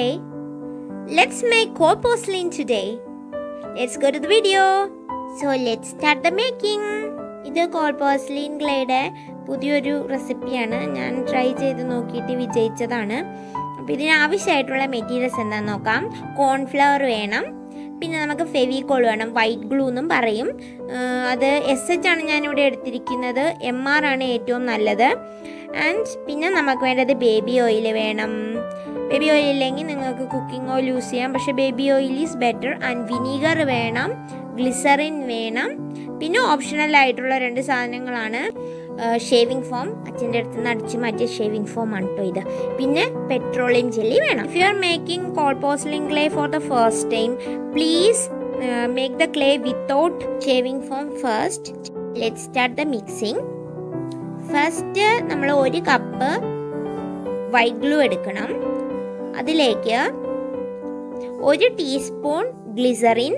clay. Let's make coal porcelain today. Let's go to the video. So let's start the making. ഇത് cold porcelain ക്ലേയുടെ പുതിയൊരു റെസിപ്പിയാണ് ഞാൻ try ചെയ്ത് നോക്കിയിട്ട് വിജയിച്ചതാണ് അപ്പോൾ ഇതിന് ആവശ്യമായിട്ടുള്ള മെറ്റീരിയൽസ് എന്താണെന്ന് നോക്കാം കോൺഫ്ലവർ വേണം പിന്നെ നമുക്ക് ഫെവിക്കോൾ വേണം വൈറ്റ് ഗ്ലൂ എന്നും പറയും ആ, അത് എസ് എച്ച് ആണ് ഞാനിവിടെ എടുത്തിരിക്കുന്നത് എം ആർ ആണ് ഏറ്റവും നല്ലത് ആൻഡ് പിന്നെ നമുക്ക് വേണ്ടത് ബേബി ഓയിൽ വേണം ബേബി ഓയിൽ ഇല്ലെങ്കിൽ നിങ്ങൾക്ക് കുക്കിംഗ് ഓയിൽ യൂസ് ചെയ്യാം പക്ഷേ baby oil is better and vinegar വേണം ഗ്ലിസറിൻ വേണം പിന്നെ ഓപ്ഷണൽ ആയിട്ടുള്ള രണ്ട് സാധനങ്ങളാണ് ഷേവിംഗ് ഫോം അച്ഛൻ്റെ അടുത്ത് നിന്ന് അടിച്ച് മാറ്റിയ ഷേവിംഗ് ഫോം ആണ് കേട്ടോ ഇത് പിന്നെ പെട്രോളിയം ജെല്ലി വേണം if you are making cold porcelain clay for the first time please make the clay without shaving foam first let start the mixing first നമ്മൾ ഒരു കപ്പ് വൈറ്റ് ഗ്ലൂ എടുക്കണം അതിലേക്ക് ഒരു ടീസ്പൂൺ ഗ്ലിസറിൻ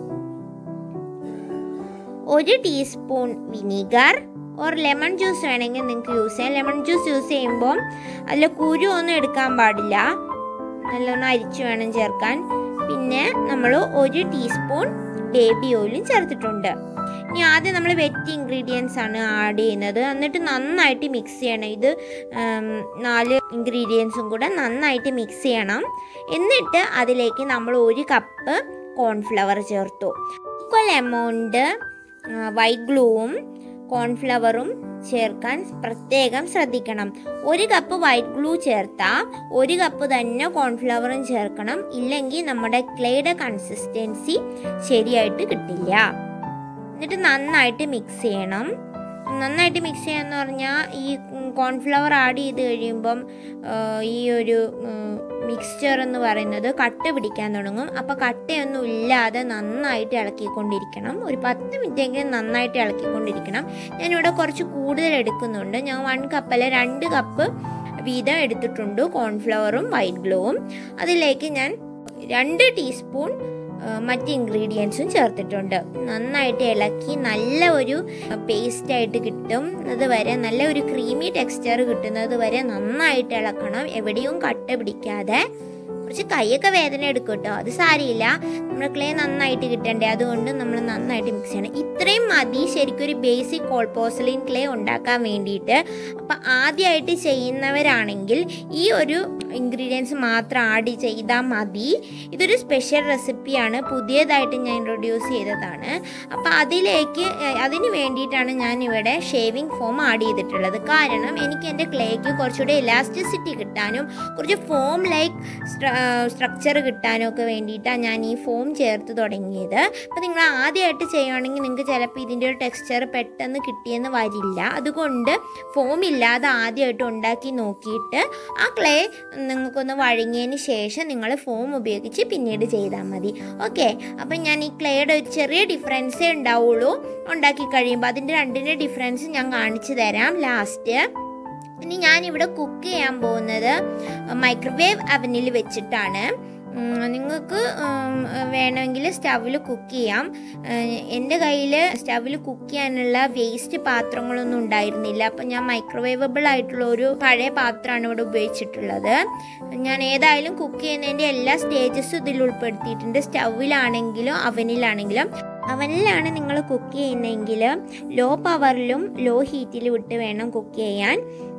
ഒരു teaspoon vinegar or lemon juice വേണമെങ്കിൽ നിങ്ങൾക്ക് use ചെയ്യാം lemon juice use ചെയ്യുമ്പോൾ അതിൽ കുരു ഒന്നും എടുക്കാൻ പാടില്ല നല്ലോണം അരിച്ചു വേണം ചേർക്കാൻ പിന്നെ നമ്മൾ ഒരു ടീസ്പൂൺ ബേബി ഓയിലും ചേർത്തിട്ടുണ്ട് ഇനി ആദ്യം നമ്മൾ വെറ്റ് ഇൻഗ്രീഡിയൻസ് ആണ് ആഡ് ചെയ്യുന്നത് എന്നിട്ട് നന്നായിട്ട് മിക്സ് ചെയ്യണം ഇത് ഉം, നാല് ഇൻഗ്രീഡിയൻസും കൂടെ നന്നായിട്ട് മിക്സ് ചെയ്യണം എന്നിട്ട് അതിലേക്ക് നമ്മൾ ഒരു കപ്പ് കോൺഫ്ലവർ ചേർത്തു ഈക്വൽ എമൗണ്ട് വൈറ്റ് ഗ്ലൂവും കോൺഫ്ലവറും ചേർക്കാൻ പ്രത്യേകം ശ്രദ്ധിക്കണം ഒരു കപ്പ് വൈറ്റ് ഗ്ലൂ ചേർത്താൽ ഒരു കപ്പ് തന്നെ കോൺഫ്ലവറും ചേർക്കണം ഇല്ലെങ്കിൽ നമ്മുടെ ക്ലേയുടെ കൺസിസ്റ്റൻസി ശരിയായിട്ട് കിട്ടില്ല എന്നിട്ട് നന്നായിട്ട് മിക്സ് ചെയ്യണം നന്നായിട്ട് മിക്സ് ചെയ്യാന്ന് പറഞ്ഞാൽ ഈ കോൺഫ്ലവർ ആഡ് ചെയ്ത് കഴിയുമ്പം ആ, ഈ ഒരു മിക്സ്ചർ എന്ന് പറയുന്നത് കട്ട പിടിക്കാൻ തുടങ്ങും അപ്പോൾ കട്ടയൊന്നും ഇല്ലാതെ നന്നായിട്ട് ഇളക്കിക്കൊണ്ടിരിക്കണം ഒരു പത്ത് മിനിറ്റെങ്കിലും നന്നായിട്ട് ഇളക്കിക്കൊണ്ടിരിക്കണം ഞാനിവിടെ കുറച്ച് കൂടുതൽ എടുക്കുന്നുണ്ട് ഞാൻ വൺ കപ്പല്ല രണ്ട് കപ്പ് വീതം എടുത്തിട്ടുണ്ട് കോൺഫ്ലവറും വൈറ്റ് ഗ്ലോവും അതിലേക്ക് ഞാൻ രണ്ട് ടീസ്പൂൺ ആ, മറ്റ് ഇൻഗ്രീഡിയൻസും ചേർത്തിട്ടുണ്ട് നന്നായിട്ട് ഇളക്കി നല്ല ഒരു പേസ്റ്റ് ആയിട്ട് കിട്ടും അതുവരെ നല്ല ഒരു ക്രീമി ടെക്സ്ചർ കിട്ടുന്നത് വരെ നന്നായിട്ട് ഇളക്കണം എവിടെയും കട്ട പിടിക്കാതെ കുറച്ച് കൈയൊക്കെ വേദന എടുക്കും കേട്ടോ അത് സാരിയില്ല നമ്മൾ ക്ലേ നന്നായിട്ട് കിട്ടണ്ടേ അതുകൊണ്ട് നമ്മൾ നന്നായിട്ട് മിക്സ് ചെയ്യണം ഇത്രയും മതി ശരിക്കും ഒരു ബേസിക് കോൾപോസലിൻ ക്ലേ ഉണ്ടാക്കാൻ വേണ്ടിയിട്ട് അപ്പം ആദ്യമായിട്ട് ചെയ്യുന്നവരാണെങ്കിൽ ഈ ഒരു ഇൻഗ്രീഡിയൻസ് മാത്രം ആഡ് ചെയ്താൽ മതി ഇതൊരു സ്പെഷ്യൽ റെസിപ്പിയാണ് പുതിയതായിട്ട് ഞാൻ ഇൻട്രൊഡ്യൂസ് ചെയ്തതാണ് അപ്പോൾ അതിലേക്ക് ഏഹ്, അതിന് വേണ്ടിയിട്ടാണ് ഞാൻ ഇവിടെ ഷേവിംഗ് ഫോം ആഡ് ചെയ്തിട്ടുള്ളത് കാരണം എനിക്ക് എൻ്റെ ക്ലേക്ക് കുറച്ചുകൂടി എലാസ്റ്റിസിറ്റി കിട്ടാനും കുറച്ച് ഫോം ലൈക്ക് സ്ട്രക്ചർ കിട്ടാനും ഒക്കെ വേണ്ടിയിട്ടാണ് ഞാൻ ഈ ഫോം ചേർത്ത് തുടങ്ങിയത് അപ്പോൾ നിങ്ങൾ ആദ്യമായിട്ട് ചെയ്യുകയാണെങ്കിൽ നിങ്ങൾക്ക് ചിലപ്പോൾ ഇതിൻ്റെ ഒരു ടെക്സ്ചർ പെട്ടെന്ന് കിട്ടിയെന്ന് വരില്ല അതുകൊണ്ട് ഫോം ഇല്ലാതെ ആദ്യമായിട്ട് ഉണ്ടാക്കി നോക്കിയിട്ട് ആ ക്ലേ നിങ്ങൾക്കൊന്ന് വഴങ്ങിയതിന് ശേഷം നിങ്ങൾ ഫോം ഉപയോഗിച്ച് പിന്നീട് ചെയ്താൽ മതി ഓക്കെ അപ്പം ഞാൻ ഈ ക്ലേയുടെ ഒരു ചെറിയ ഡിഫറൻസേ ഉണ്ടാവുള്ളൂ ഉണ്ടാക്കി കഴിയുമ്പോൾ അതിൻ്റെ രണ്ടിൻ്റെ ഡിഫറൻസ് ഞാൻ കാണിച്ചു തരാം ലാസ്റ്റ് ഇനി ഞാനിവിടെ കുക്ക് ചെയ്യാൻ പോകുന്നത് മൈക്രോവേവ് അവനിൽ വെച്ചിട്ടാണ് ഉം, നിങ്ങൾക്ക് ഉം, വേണമെങ്കിൽ സ്റ്റവിൽ കുക്ക് ചെയ്യാം ഏഹ്, എൻ്റെ കയ്യിൽ സ്റ്റവിൽ കുക്ക് ചെയ്യാനുള്ള വേസ്റ്റ് പാത്രങ്ങളൊന്നും ഉണ്ടായിരുന്നില്ല അപ്പം ഞാൻ മൈക്രോവേവബിൾ ആയിട്ടുള്ള ഒരു പഴയ പാത്രമാണ് ഇവിടെ ഉപയോഗിച്ചിട്ടുള്ളത് ഞാൻ ഏതായാലും കുക്ക് ചെയ്യുന്നതിൻ്റെ എല്ലാ സ്റ്റേജസും ഇതിൽ ഉൾപ്പെടുത്തിയിട്ടുണ്ട് സ്റ്റവിലാണെങ്കിലും അവനിലാണെങ്കിലും അവനിലാണ് നിങ്ങൾ കുക്ക് ചെയ്യുന്നതെങ്കിൽ ലോ പവറിലും ലോ ഹീറ്റിലും ഇട്ട് വേണം കുക്ക് ചെയ്യാൻ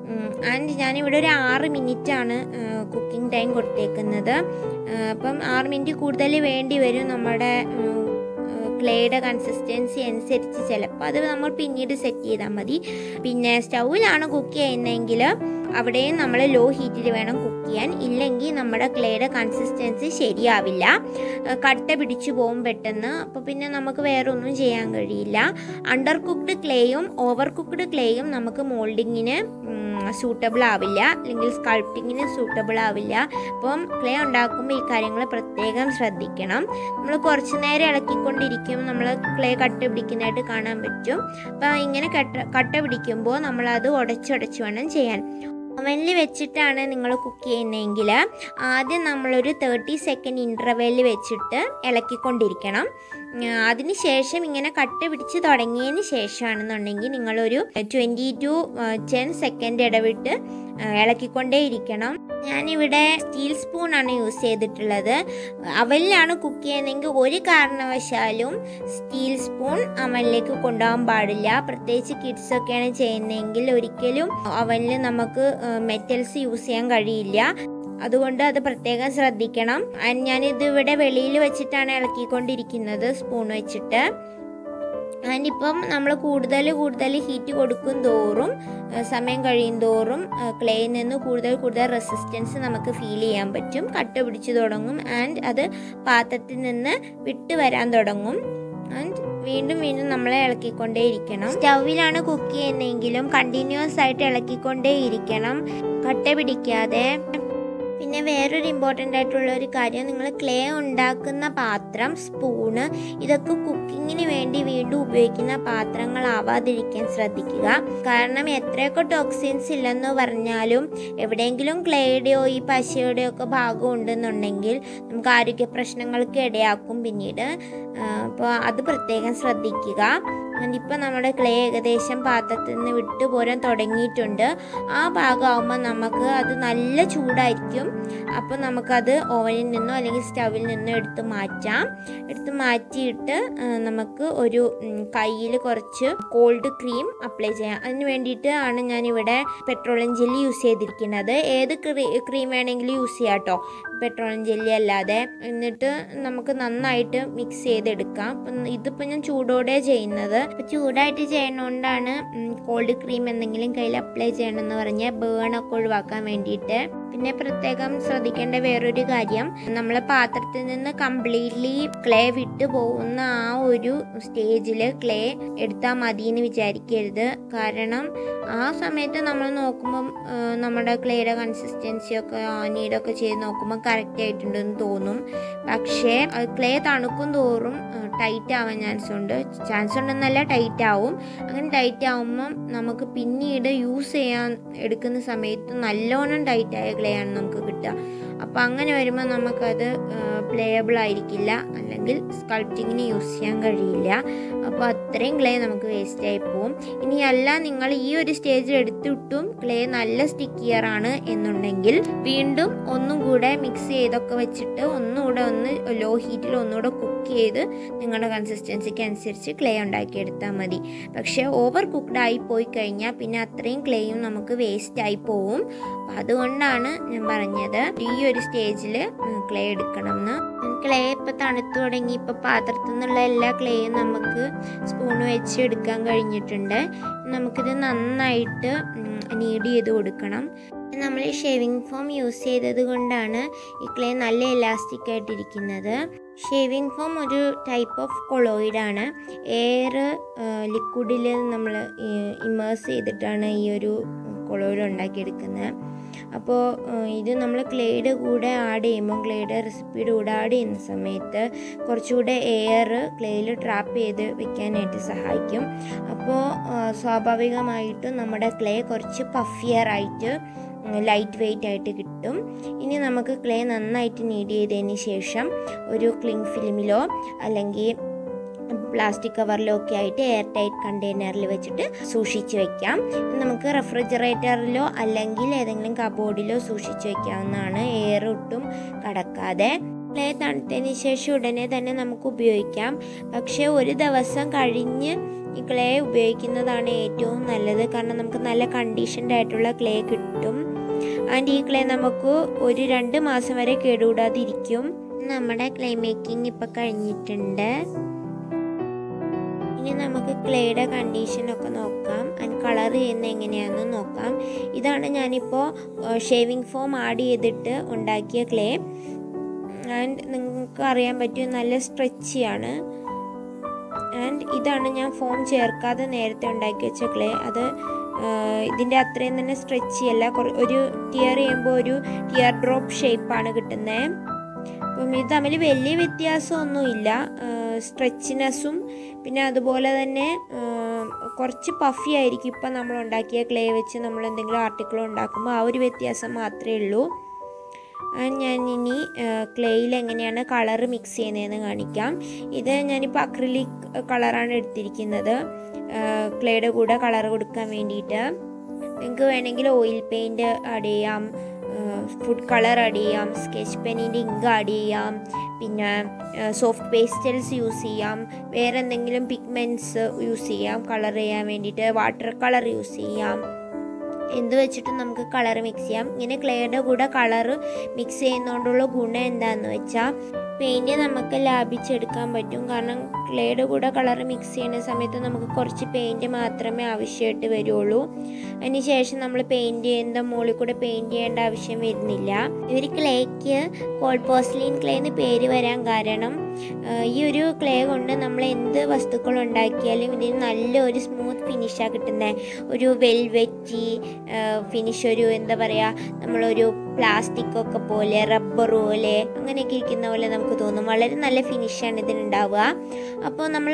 ആൻഡ് ഞാനിവിടെ ഒരു ആറ് മിനിറ്റാണ് കുക്കിംഗ് ടൈം കൊടുത്തേക്കുന്നത് ആ, അപ്പം ആറ് മിനിറ്റ് കൂടുതൽ വേണ്ടി വരും നമ്മുടെ ക്ലേയുടെ കൺസിസ്റ്റൻസി അനുസരിച്ച് ചിലപ്പോൾ അത് നമ്മൾ പിന്നീട് സെറ്റ് ചെയ്താൽ മതി പിന്നെ സ്റ്റൗവിലാണ് കുക്ക് ചെയ്യുന്നതെങ്കിൽ അവിടെയും നമ്മൾ ലോ ഹീറ്റിൽ വേണം കുക്ക് ചെയ്യാൻ ഇല്ലെങ്കിൽ നമ്മുടെ ക്ലേയുടെ കൺസിസ്റ്റൻസി ശരിയാവില്ല ആ, കട്ട പിടിച്ചു പോകും പെട്ടെന്ന് അപ്പോൾ പിന്നെ നമുക്ക് വേറെ ഒന്നും ചെയ്യാൻ കഴിയില്ല അണ്ടർ കുക്ക്ഡ് ക്ലേയും ഓവർ കുക്ക്ഡ് ക്ലേയും നമുക്ക് മോൾഡിങ്ങിന് സൂട്ടബിൾ ആവില്ല അല്ലെങ്കിൽ സ്കൾപ്റ്റിങ്ങിന് സൂട്ടബിൾ ആവില്ല അപ്പം ക്ലേ ഉണ്ടാക്കുമ്പോൾ ഈ കാര്യങ്ങൾ പ്രത്യേകം ശ്രദ്ധിക്കണം നമ്മൾ കുറച്ച് നേരം ഇളക്കിക്കൊണ്ടിരിക്കും നമ്മൾ ക്ലേ കട്ട പിടിക്കുന്നതായിട്ട് കാണാൻ പറ്റും അപ്പം ഇങ്ങനെ കട്ട കട്ട പിടിക്കുമ്പോൾ നമ്മളത് ഉടച്ചുടച്ച് വേണം ചെയ്യാൻ അവനിൽ വെച്ചിട്ടാണ് നിങ്ങൾ കുക്ക് ചെയ്യുന്നതെങ്കിൽ ആദ്യം നമ്മളൊരു തേർട്ടി സെക്കൻഡ് ഇൻ്റർവെല്ലിൽ വെച്ചിട്ട് ഇളക്കിക്കൊണ്ടിരിക്കണം അതിനുശേഷം ഇങ്ങനെ കട്ട പിടിച്ച് തുടങ്ങിയതിന് ശേഷമാണെന്നുണ്ടെങ്കിൽ നിങ്ങളൊരു ട്വൻറ്റി ടു ടെൻ സെക്കൻഡ് ഇടവിട്ട് ആ, ഇളക്കിക്കൊണ്ടേയിരിക്കണം ഞാനിവിടെ സ്റ്റീൽ സ്പൂണാണ് യൂസ് ചെയ്തിട്ടുള്ളത് അവലിലാണ് കുക്ക് ചെയ്യുന്നതെങ്കിൽ ഒരു കാരണവശാലും സ്റ്റീൽ സ്പൂൺ അവനിലേക്ക് കൊണ്ടുപോകാൻ പാടില്ല പ്രത്യേകിച്ച് കിഡ്സ് ഒക്കെയാണ് ചെയ്യുന്നതെങ്കിൽ ഒരിക്കലും അവനിൽ നമുക്ക് മെറ്റൽസ് യൂസ് ചെയ്യാൻ കഴിയില്ല അതുകൊണ്ട് അത് പ്രത്യേകം ശ്രദ്ധിക്കണം And ഞാനിത് ഇവിടെ വെളിയിൽ വെച്ചിട്ടാണ് ഇളക്കിക്കൊണ്ടിരിക്കുന്നത് സ്പൂൺ വെച്ചിട്ട് ആൻഡ് ഇപ്പം നമ്മൾ കൂടുതൽ കൂടുതൽ ഹീറ്റ് കൊടുക്കും തോറും ആ, സമയം കഴിയും തോറും ക്ലേയിൽ നിന്ന് കൂടുതൽ കൂടുതൽ റെസിസ്റ്റൻസ് നമുക്ക് ഫീൽ ചെയ്യാൻ പറ്റും കട്ട പിടിച്ചു തുടങ്ങും ആൻഡ് അത് പാത്രത്തിൽ നിന്ന് വിട്ട് വരാൻ തുടങ്ങും ആൻഡ് വീണ്ടും വീണ്ടും നമ്മളെ ഇളക്കിക്കൊണ്ടേയിരിക്കണം സ്റ്റൗവിലാണ് കുക്ക് ചെയ്യുന്നതെങ്കിലും കണ്ടിന്യൂസ് ആയിട്ട് ഇളക്കിക്കൊണ്ടേയിരിക്കണം കട്ട പിടിക്കാതെ പിന്നെ വേറൊരു ഇമ്പോർട്ടൻ്റ് ആയിട്ടുള്ള ഒരു കാര്യം നിങ്ങൾ ക്ലേ ഉണ്ടാക്കുന്ന പാത്രം സ്പൂണ് ഇതൊക്കെ കുക്കിങ്ങിന് വേണ്ടി വീണ്ടും ഉപയോഗിക്കുന്ന പാത്രങ്ങളാവാതിരിക്കാൻ ശ്രദ്ധിക്കുക കാരണം എത്രയൊക്കെ ടോക്സിൻസ് ഇല്ലെന്ന് പറഞ്ഞാലും എവിടെയെങ്കിലും ക്ലേയുടെയോ ഈ പശയുടെയോ ഒക്കെ ഭാഗം ഉണ്ടെന്നുണ്ടെങ്കിൽ നമുക്ക് ആരോഗ്യ പ്രശ്നങ്ങൾക്ക് ഇടയാക്കും പിന്നീട് അപ്പോൾ അത് പ്രത്യേകം ശ്രദ്ധിക്കുക ഇപ്പം നമ്മുടെ ക്ലേ ഏകദേശം പാത്രത്തിൽ നിന്ന് വിട്ടു പോരാൻ തുടങ്ങിയിട്ടുണ്ട് ആ ഭാഗമാകുമ്പോൾ നമുക്ക് അത് നല്ല ചൂടായിരിക്കും അപ്പോൾ നമുക്കത് ഓവനിൽ നിന്നോ അല്ലെങ്കിൽ സ്റ്റവിൽ നിന്നോ എടുത്ത് മാറ്റാം എടുത്ത് മാറ്റിയിട്ട് ആ, നമുക്ക് ഒരു കയ്യിൽ കുറച്ച് കോൾഡ് ക്രീം അപ്ലൈ ചെയ്യാം അതിന് വേണ്ടിയിട്ട് ആണ് ഞാനിവിടെ പെട്രോളിയം ജെല്ലി യൂസ് ചെയ്തിരിക്കുന്നത് ഏത് ക്രീം വേണമെങ്കിലും യൂസ് ചെയ്യാം കേട്ടോ പെട്രോളിയം ജെല്ലി അല്ലാതെ എന്നിട്ട് നമുക്ക് നന്നായിട്ട് മിക്സ് ചെയ്തെടുക്കാം അപ്പം ഇതിപ്പോൾ ഞാൻ ചൂടോടെ ചെയ്യുന്നത് അപ്പോൾ ചൂടായിട്ട് ചെയ്യുന്നതുകൊണ്ടാണ് കോൾഡ് ക്രീം എന്തെങ്കിലും കയ്യിൽ അപ്ലൈ ചെയ്യണമെന്ന് പറഞ്ഞാൽ ബേൺ ഒക്കെ ഒഴിവാക്കാൻ വേണ്ടിയിട്ട് പിന്നെ പ്രത്യേകം ശ്രദ്ധിക്കേണ്ട വേറൊരു കാര്യം നമ്മൾ പാത്രത്തിൽ നിന്ന് കംപ്ലീറ്റ്ലി ക്ലേ വിട്ടു പോകുന്ന ആ ഒരു സ്റ്റേജിൽ ക്ലേ എടുത്താൽ മതി എന്ന് വിചാരിക്കരുത് കാരണം ആ സമയത്ത് നമ്മൾ നോക്കുമ്പം ആ, നമ്മുടെ ക്ലേയുടെ കൺസിസ്റ്റൻസി ഒക്കെ നീഡൊക്കെ ചെയ്ത് നോക്കുമ്പോൾ കറക്റ്റ് ആയിട്ടുണ്ടെന്ന് തോന്നും പക്ഷേ ക്ലേ തണുക്കും തോറും ടൈറ്റ് ആവാൻ ചാൻസ് ഉണ്ട് ചാൻസ് ഉണ്ടെന്നല്ല ടൈറ്റ് ആവും അങ്ങനെ ടൈറ്റ് ആവുമ്പം നമുക്ക് പിന്നീട് യൂസ് ചെയ്യാൻ എടുക്കുന്ന സമയത്ത് നല്ലോണം ടൈറ്റ് ആയ ക്ലേ ആണ് നമുക്ക് കിട്ടുക അപ്പോൾ അങ്ങനെ വരുമ്പോൾ നമുക്കത് പ്ലേയബിൾ ആയിരിക്കില്ല അല്ലെങ്കിൽ സ്കൾപ്റ്റിങ്ങിന് യൂസ് ചെയ്യാൻ കഴിയില്ല അപ്പോൾ അത്രയും ക്ലേ നമുക്ക് വേസ്റ്റ് ആയി പോവും ഇനി അല്ല നിങ്ങൾ ഈ ഒരു സ്റ്റേജിൽ എടുത്തിട്ടും ക്ലേ നല്ല സ്റ്റിക്കിയർ ആണ് എന്നുണ്ടെങ്കിൽ വീണ്ടും ഒന്നും കൂടെ മിക്സ് ചെയ്തൊക്കെ വെച്ചിട്ട് ഒന്നുകൂടെ ഒന്ന് ലോ ഹീറ്റിൽ ഒന്നുകൂടെ കുക്ക് ചെയ്ത് നിങ്ങളുടെ കൺസിസ്റ്റൻസിക്ക് അനുസരിച്ച് ക്ലേ ഉണ്ടാക്കിയെടുത്താൽ മതി പക്ഷേ ഓവർ കുക്ക്ഡ് ആയി പോയി കഴിഞ്ഞാൽ പിന്നെ അത്രയും ക്ലേയും നമുക്ക് വേസ്റ്റ് ആയി പോവും അപ്പം അതുകൊണ്ടാണ് ഞാൻ പറഞ്ഞത് ഈ ഒരു സ്റ്റേജിൽ ക്ലേ എടുക്കണം എന്ന് ക്ലേ ഇപ്പം തണുത്തു തുടങ്ങി ഇപ്പം പാത്രത്തിൽ നിന്നുള്ള എല്ലാ ക്ലേയും നമുക്ക് സ്പൂൺ വെച്ച് എടുക്കാൻ കഴിഞ്ഞിട്ടുണ്ട് നമുക്കിത് നന്നായിട്ട് നീഡ് ചെയ്ത് കൊടുക്കണം നമ്മൾ ഷേവിംഗ് ഫോം യൂസ് ചെയ്തത് കൊണ്ടാണ് ഈ ക്ലേ നല്ല എലാസ്റ്റിക് ആയിട്ടിരിക്കുന്നത് ഷേവിംഗ് ഫോം ഒരു ടൈപ്പ് ഓഫ് കൊളോയിഡാണ് എയർ ലിക്വിഡിൽ നമ്മൾ ഇമേഴ്സ് ചെയ്തിട്ടാണ് ഈ ഒരു കൊളോയിഡ് ഉണ്ടാക്കിയെടുക്കുന്നത് അപ്പോൾ ഇത് നമ്മൾ ക്ലേയുടെ കൂടെ ആഡ് ചെയ്യുമ്പോൾ ക്ലേയുടെ റെസിപ്പിയുടെ കൂടെ ആഡ് ചെയ്യുന്ന സമയത്ത് കുറച്ചുകൂടെ എയർ ക്ലേയിൽ ട്രാപ്പ് ചെയ്ത് വെക്കാനായിട്ട് സഹായിക്കും അപ്പോൾ സ്വാഭാവികമായിട്ടും നമ്മുടെ ക്ലേ കുറച്ച് പഫിയർ ആയിട്ട് ലൈറ്റ് വെയിറ്റ് ആയിട്ട് കിട്ടും ഇനി നമുക്ക് ക്ലേ നന്നായിട്ട് നീഡ് ചെയ്തതിന് ശേഷം ഒരു ക്ലിങ് ഫിലിമിലോ അല്ലെങ്കിൽ പ്ലാസ്റ്റിക് കവറിലോ ഒക്കെ ആയിട്ട് എയർ ടൈറ്റ് കണ്ടെയ്നറിൽ വെച്ചിട്ട് സൂക്ഷിച്ച് വെക്കാം നമുക്ക് റെഫ്രിജറേറ്ററിലോ അല്ലെങ്കിൽ ഏതെങ്കിലും കബോർഡിലോ സൂക്ഷിച്ച് വെക്കാവുന്നതാണ് എയർ ഒട്ടും കടക്കാതെ ക്ലേ തണുത്തതിന് ശേഷം ഉടനെ തന്നെ നമുക്ക് ഉപയോഗിക്കാം പക്ഷേ ഒരു ദിവസം കഴിഞ്ഞ് ഈ ക്ലേ ഉപയോഗിക്കുന്നതാണ് ഏറ്റവും നല്ലത് കാരണം നമുക്ക് നല്ല കണ്ടീഷൻഡ് ആയിട്ടുള്ള ക്ലേ കിട്ടും ആൻഡ് ഈ ക്ലേ നമുക്ക് ഒരു രണ്ട് മാസം വരെ കേടുകൂടാതിരിക്കും നമ്മുടെ ക്ലേ മേക്കിംഗ് ഇപ്പം കഴിഞ്ഞിട്ടുണ്ട് ഇനി നമുക്ക് ക്ലേയുടെ കണ്ടീഷനൊക്കെ നോക്കാം ആൻഡ് കളർ ചെയ്യുന്ന എങ്ങനെയാണെന്ന് നോക്കാം ഇതാണ് ഞാനിപ്പോൾ ഷേവിംഗ് ഫോം ആഡ് ചെയ്തിട്ട് ഉണ്ടാക്കിയ ക്ലേ ആൻഡ് നിങ്ങൾക്ക് അറിയാൻ പറ്റും നല്ല സ്ട്രെച്ചിയാണ് ആൻഡ് ഇതാണ് ഞാൻ ഫോം ചേർക്കാതെ നേരത്തെ ഉണ്ടാക്കി വെച്ച ക്ലേ അത് ഇതിൻ്റെ അത്രയും തന്നെ സ്ട്രെച്ചി അല്ല ഒരു ടിയർ ചെയ്യുമ്പോൾ ഒരു ടിയർ ഡ്രോപ്പ് ഷേപ്പാണ് കിട്ടുന്നത് അപ്പം ഇത് തമ്മിൽ വലിയ വ്യത്യാസമൊന്നുമില്ല സ്ട്രെച്ചിനെസ്സും പിന്നെ അതുപോലെ തന്നെ കുറച്ച് പഫി ആയിരിക്കും ഇപ്പം നമ്മൾ ഉണ്ടാക്കിയ ക്ലേ വെച്ച് നമ്മൾ എന്തെങ്കിലും ആർട്ടിക്കിൾ ഉണ്ടാക്കുമ്പോൾ ആ ഒരു വ്യത്യാസം മാത്രമേ ഉള്ളൂ ഞാൻ ഇനി ക്ലേയിൽ എങ്ങനെയാണ് കളർ മിക്സ് ചെയ്യുന്നതെന്ന് കാണിക്കാം ഇത് ഞാനിപ്പോൾ അക്രിലിക് കളറാണ് എടുത്തിരിക്കുന്നത് ക്ലേയുടെ കൂടെ കളർ കൊടുക്കാൻ വേണ്ടിയിട്ട് നിങ്ങൾക്ക് വേണമെങ്കിൽ ഓയിൽ പെയിൻറ്റ് ആഡ് ചെയ്യാം ഫുഡ് കളർ ആഡ് ചെയ്യാം സ്കെച്ച് പെന്നിൻ്റെ ഇങ്ക് ആഡ് ചെയ്യാം പിന്നെ സോഫ്റ്റ് പേസ്റ്റൽസ് യൂസ് ചെയ്യാം വേറെ എന്തെങ്കിലും പിഗ്മെൻറ്റ്സ് യൂസ് ചെയ്യാം കളർ ചെയ്യാൻ വേണ്ടിയിട്ട് വാട്ടർ കളർ യൂസ് ചെയ്യാം എന്ത് വെച്ചിട്ടും നമുക്ക് കളർ മിക്സ് ചെയ്യാം ഇങ്ങനെ ക്ലേയുടെ കൂടെ കളർ മിക്സ് ചെയ്യുന്നതുകൊണ്ടുള്ള ഗുണം എന്താണെന്ന് വെച്ചാൽ പെയിൻറ്റ് നമുക്ക് ലാഭിച്ചെടുക്കാൻ പറ്റും കാരണം ക്ലേയുടെ കൂടെ കളർ മിക്സ് ചെയ്യുന്ന സമയത്ത് നമുക്ക് കുറച്ച് പെയിൻറ്റ് മാത്രമേ ആവശ്യമായിട്ട് വരുള്ളൂ അതിന് ശേഷം നമ്മൾ പെയിൻറ്റ് ചെയ്യുന്ന മുകളിൽ കൂടെ പെയിൻറ്റ് ചെയ്യേണ്ട ആവശ്യം വരുന്നില്ല ഈ ഒരു ക്ലേക്ക് കോൾ പോസ്ലിൻ ക്ലേ എന്ന് പേര് വരാൻ കാരണം ഈ ഒരു ക്ലേ കൊണ്ട് നമ്മൾ എന്ത് വസ്തുക്കൾ ഉണ്ടാക്കിയാലും ഇതിന് നല്ലൊരു സ്മൂത്ത് ഫിനിഷാണ് കിട്ടുന്നത് ഒരു വെൽവെറ്റി ഫിനിഷ് ഒരു എന്താ പറയുക നമ്മളൊരു പ്ലാസ്റ്റിക് ഒക്കെ പോലെ റബ്ബർ പോലെ അങ്ങനെയൊക്കെ ഇരിക്കുന്ന പോലെ നമുക്ക് തോന്നും വളരെ നല്ല ഫിനിഷാണ് ഇതിനുണ്ടാവുക അപ്പോൾ നമ്മൾ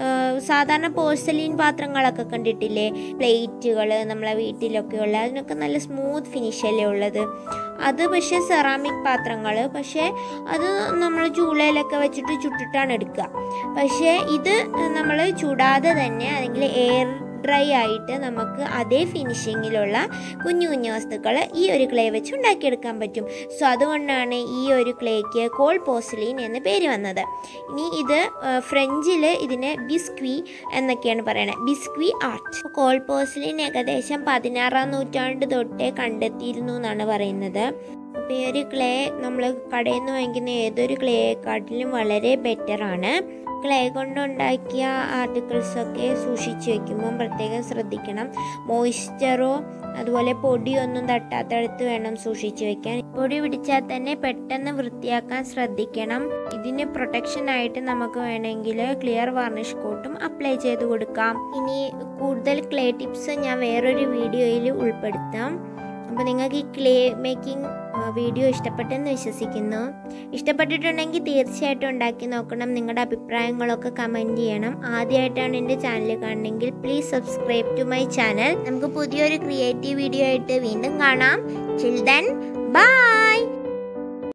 സാധാരണ പോഴ്സലിൻ പാത്രങ്ങളൊക്കെ കണ്ടിട്ടില്ലേ പ്ലേറ്റുകൾ നമ്മളെ വീട്ടിലൊക്കെ ഉള്ള അതിനൊക്കെ നല്ല സ്മൂത്ത് ഫിനിഷല്ലേ ഉള്ളത് അത് പക്ഷേ സെറാമിക് പാത്രങ്ങൾ പക്ഷേ അത് നമ്മൾ ചൂളയിലൊക്കെ വെച്ചിട്ട് ചുട്ടിട്ടാണ് എടുക്കുക പക്ഷേ ഇത് നമ്മൾ ചുടാതെ തന്നെ അല്ലെങ്കിൽ എയർ ഡ്രൈ ആയിട്ട് നമുക്ക് അതേ ഫിനിഷിങ്ങിലുള്ള കുഞ്ഞു കുഞ്ഞു വസ്തുക്കൾ ഈ ഒരു ക്ലേ വെച്ച് ഉണ്ടാക്കിയെടുക്കാൻ പറ്റും സോ അതുകൊണ്ടാണ് ഈ ഒരു ക്ലേക്ക് കോൾ പോസ്ലിൻ എന്ന് പേര് വന്നത് ഇനി ഇത് ഫ്രഞ്ചിൽ ഇതിനെ ബിസ്ക്വി എന്നൊക്കെയാണ് പറയുന്നത് ബിസ്ക്വി ആർട്ട് കോൾ പോസ്ലിൻ ഏകദേശം പതിനാറാം നൂറ്റാണ്ട് തൊട്ടേ കണ്ടെത്തിയിരുന്നു എന്നാണ് പറയുന്നത് അപ്പോൾ ഈ ഒരു ക്ലേ നമ്മൾ കടയിൽ നിന്ന് വാങ്ങിക്കുന്ന ഏതൊരു ക്ലേയെക്കാട്ടിലും വളരെ ബെറ്ററാണ് ക്ലേ കൊണ്ടുണ്ടാക്കിയ ആർട്ടിക്കിൾസൊക്കെ സൂക്ഷിച്ച് വെക്കുമ്പം പ്രത്യേകം ശ്രദ്ധിക്കണം മോയ്സ്ചറോ അതുപോലെ പൊടിയൊന്നും തട്ടാത്തടുത്ത് വേണം സൂക്ഷിച്ച് വെക്കാൻ പൊടി പിടിച്ചാൽ തന്നെ പെട്ടെന്ന് വൃത്തിയാക്കാൻ ശ്രദ്ധിക്കണം ഇതിന് പ്രൊട്ടക്ഷൻ ആയിട്ട് നമുക്ക് വേണമെങ്കിൽ ക്ലിയർ വാർണിഷ് കോട്ടും അപ്ലൈ ചെയ്ത് കൊടുക്കാം ഇനി കൂടുതൽ ക്ലേ ടിപ്സ് ഞാൻ വേറൊരു വീഡിയോയിൽ ഉൾപ്പെടുത്താം അപ്പോൾ നിങ്ങൾക്ക് ഈ ക്ലേ മേക്കിംഗ് വീഡിയോ ഇഷ്ടപ്പെട്ടെന്ന് വിശ്വസിക്കുന്നു ഇഷ്ടപ്പെട്ടിട്ടുണ്ടെങ്കിൽ തീർച്ചയായിട്ടും ഉണ്ടാക്കി നോക്കണം നിങ്ങളുടെ അഭിപ്രായങ്ങളൊക്കെ കമൻറ്റ് ചെയ്യണം ആദ്യമായിട്ടാണ് എൻ്റെ ചാനൽ കാണണമെങ്കിൽ please subscribe to my channel നമുക്ക് പുതിയൊരു ക്രിയേറ്റീവ് വീഡിയോ ആയിട്ട് വീണ്ടും കാണാം ചിൽ ദെൻ ബൈ